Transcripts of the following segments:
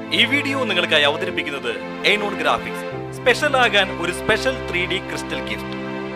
ഈ വീഡിയോ നിങ്ങൾക്കായി അവതരിപ്പിക്കുന്നത് എയ്നോൺ ഗ്രാഫിക്സ് സ്പെഷ്യൽ ആകാൻ ഒരു special three D crystal gift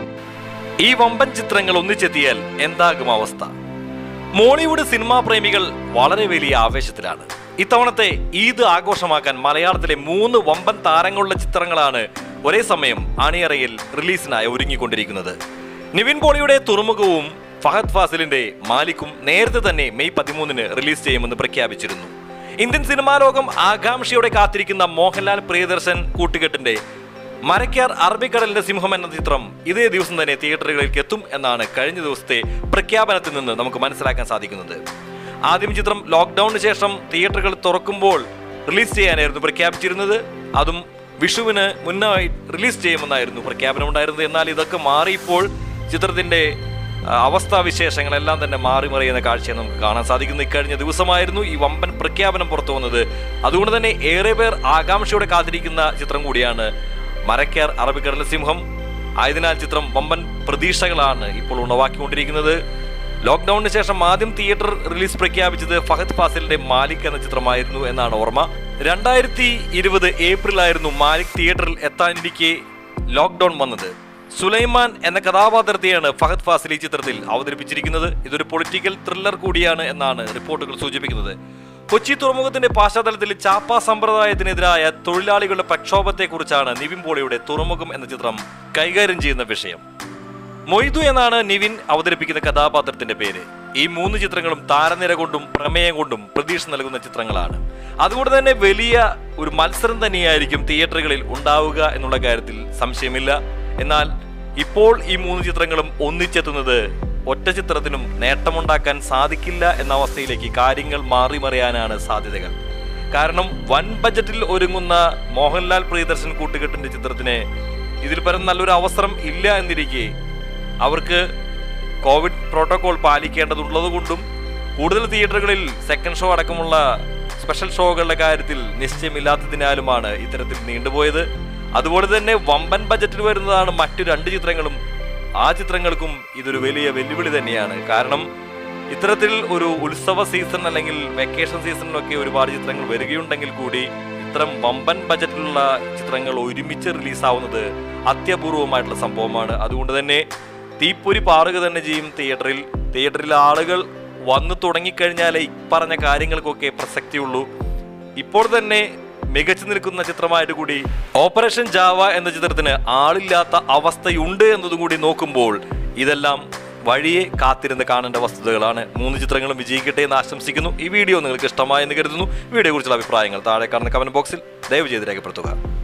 ഈ വമ്പൻ ചിത്രങ്ങൾ ഒന്നിച്ചെത്തിയാൽ എന്താകും അവസ്ഥ മോളിവുഡ് സിനിമാ പ്രേമികൾ വളരെ വലിയ ആവേശത്തിലാണ് ഇത്തവണത്തെ ഈദ് ആഘോഷമാക്കാൻ മലയാളത്തിലെ മൂന്ന് വമ്പൻ താരങ്ങളുള്ള ചിത്രങ്ങളാണ് ഒരേ സമയം അണിയറയിൽ റിലീസിനായി ഒരുങ്ങിക്കൊണ്ടിരിക്കുന്നത് നിവിൻ പോളിയുടെ തുറമുഖവും ഫഹദ് ഫാസിലിന്റെ മാലിക്കും നേരത്തെ തന്നെ മെയ് പതിമൂന്നിന് റിലീസ് ചെയ്യുമെന്ന് പ്രഖ്യാപിച്ചിരുന്നു ഇന്ത്യൻ സിനിമാ ലോകം ആകാംക്ഷയോടെ കാത്തിരിക്കുന്ന മോഹൻലാൽ പ്രിയദർശൻ കൂട്ടുകെട്ടിന്റെ മരക്കാർ അറബിക്കടലിന്റെ സിംഹം എന്ന ചിത്രം ഇതേ ദിവസം തന്നെ തിയേറ്ററുകളിലേക്ക് എത്തും എന്നാണ് കഴിഞ്ഞ ദിവസത്തെ പ്രഖ്യാപനത്തിൽ നിന്ന് നമുക്ക് മനസ്സിലാക്കാൻ സാധിക്കുന്നത് ആദ്യം ചിത്രം ലോക്ക്ഡൌണിന് ശേഷം തിയേറ്ററുകൾ തുറക്കുമ്പോൾ റിലീസ് ചെയ്യാനായിരുന്നു പ്രഖ്യാപിച്ചിരുന്നത് അതും വിഷുവിന് മുന്നായി റിലീസ് ചെയ്യുമെന്നായിരുന്നു പ്രഖ്യാപനം ഉണ്ടായിരുന്നത് എന്നാൽ ഇതൊക്കെ മാറിയപ്പോൾ ചിത്രത്തിന്റെ ആ, അവസ്ഥാവിശേഷങ്ങളെല്ലാം തന്നെ മാറി മറിയുന്ന കാഴ്ചയെ നമുക്ക് കാണാൻ സാധിക്കുന്നു ഇക്കഴിഞ്ഞ ദിവസമായിരുന്നു ഈ വമ്പൻ പ്രഖ്യാപനം പുറത്തു വന്നത് അതുകൊണ്ട് തന്നെ ഏറെ പേർ ആകാംക്ഷയോടെ കാത്തിരിക്കുന്ന ചിത്രം കൂടിയാണ് മരക്കാർ അറബിക്കടൽ സിംഹം ആയതിനാൽ ചിത്രം വമ്പൻ പ്രതീക്ഷകളാണ് ഇപ്പോൾ ഉണവാക്കിക്കൊണ്ടിരിക്കുന്നത് ലോക്ക്ഡൌണിന് ശേഷം ആദ്യം തിയേറ്റർ റിലീസ് പ്രഖ്യാപിച്ചത് ഫഹദ് ഫാസിലിന്റെ മാലിക് എന്ന ചിത്രമായിരുന്നു എന്നാണ് ഓർമ്മ രണ്ടായിരത്തി ഇരുപത് ഏപ്രിലായിരുന്നു മാലിക് തിയേറ്ററിൽ എത്താനിരിക്കെ ലോക്ക്ഡൌൺ വന്നത് സുലൈമാൻ എന്ന കഥാപാത്രത്തെയാണ് ഫഹദ് ഫാസിൽ ഈ ചിത്രത്തിൽ അവതരിപ്പിച്ചിരിക്കുന്നത് ഇതൊരു പൊളിറ്റിക്കൽ ത്രില്ലർ കൂടിയാണ് എന്നാണ് റിപ്പോർട്ടുകൾ സൂചിപ്പിക്കുന്നത് കൊച്ചി തുറമുഖത്തിന്റെ പശ്ചാത്തലത്തിൽ ചാപ്പ സമ്പ്രദായത്തിനെതിരായ തൊഴിലാളികളുടെ പ്രക്ഷോഭത്തെക്കുറിച്ചാണ് നിവിൻ പോളിയുടെ തുറമുഖം എന്ന ചിത്രം കൈകാര്യം ചെയ്യുന്ന വിഷയം മൊയ്തു എന്നാണ് നിവിൻ അവതരിപ്പിക്കുന്ന കഥാപാത്രത്തിന്റെ പേര് ഈ മൂന്ന് ചിത്രങ്ങളും താരനിര കൊണ്ടും പ്രമേയം കൊണ്ടും പ്രതീക്ഷ നൽകുന്ന ചിത്രങ്ങളാണ് അതുകൊണ്ട് തന്നെ വലിയ ഒരു മത്സരം തന്നെയായിരിക്കും തിയേറ്ററുകളിൽ ഉണ്ടാവുക എന്നുള്ള കാര്യത്തിൽ സംശയമില്ല എന്നാൽ ഇപ്പോൾ ഈ മൂന്ന് ചിത്രങ്ങളും ഒന്നിച്ചെത്തുന്നത് ഒറ്റ ചിത്രത്തിനും നേട്ടമുണ്ടാക്കാൻ സാധിക്കില്ല എന്ന അവസ്ഥയിലേക്ക് കാര്യങ്ങൾ മാറി മറിയാനാണ് സാധ്യതകൾ കാരണം വൻ ബജറ്റിൽ ഒരുങ്ങുന്ന മോഹൻലാൽ പ്രിയദർശൻ കൂട്ടുകെട്ടിന്റെ ചിത്രത്തിന് ഇതിൽ പരം നല്ലൊരു അവസരം ഇല്ല എന്നിരിക്കെ അവർക്ക് കോവിഡ് പ്രോട്ടോകോൾ പാലിക്കേണ്ടതുള്ളത് കൊണ്ടും കൂടുതൽ തിയേറ്ററുകളിൽ സെക്കൻഡ് ഷോ അടക്കമുള്ള സ്പെഷ്യൽ ഷോകളുടെ കാര്യത്തിൽ നിശ്ചയമില്ലാത്തതിനാലുമാണ് ഇത്തരത്തിൽ നീണ്ടുപോയത് അതുപോലെ തന്നെ വമ്പൻ ബജറ്റിൽ വരുന്നതാണ് മറ്റു രണ്ട് ചിത്രങ്ങളും ആ ചിത്രങ്ങൾക്കും ഇതൊരു വലിയ വെല്ലുവിളി തന്നെയാണ് കാരണം ഇത്തരത്തിൽ ഒരു ഉത്സവ സീസൺ അല്ലെങ്കിൽ വെക്കേഷൻ സീസണിലൊക്കെ ഒരുപാട് ചിത്രങ്ങൾ വരികയുണ്ടെങ്കിൽ കൂടി ഇത്തരം വമ്പൻ ബജറ്റിലുള്ള ചിത്രങ്ങൾ ഒരുമിച്ച് റിലീസാവുന്നത് അത്യപൂർവമായിട്ടുള്ള സംഭവമാണ് അതുകൊണ്ട് തന്നെ തീപ്പൊരി പാറുക തന്നെ ചെയ്യും തിയേറ്ററിൽ തിയേറ്ററിൽ ആളുകൾ വന്നു തുടങ്ങിക്കഴിഞ്ഞാലേ ഈ പറഞ്ഞ കാര്യങ്ങൾക്കൊക്കെ പ്രസക്തിയുള്ളൂ ഇപ്പോൾ തന്നെ മികച്ചു നിൽക്കുന്ന ചിത്രമായിട്ട് കൂടി ഓപ്പറേഷൻ ജാവ എന്ന ചിത്രത്തിന് ആളില്ലാത്ത അവസ്ഥയുണ്ട് എന്നതും കൂടി നോക്കുമ്പോൾ ഇതെല്ലാം വഴിയെ കാത്തിരുന്ന് കാണേണ്ട വസ്തുതകളാണ് മൂന്ന് ചിത്രങ്ങളും വിജയിക്കട്ടെ എന്ന് ആശംസിക്കുന്നു ഈ വീഡിയോ നിങ്ങൾക്ക് ഇഷ്ടമായെന്ന് കരുതുന്നു വീഡിയോയെക്കുറിച്ചുള്ള അഭിപ്രായങ്ങൾ താഴെ കാണുന്ന കമന്റ് ബോക്സിൽ ദയവ് ചെയ്ത് രേഖപ്പെടുത്തുക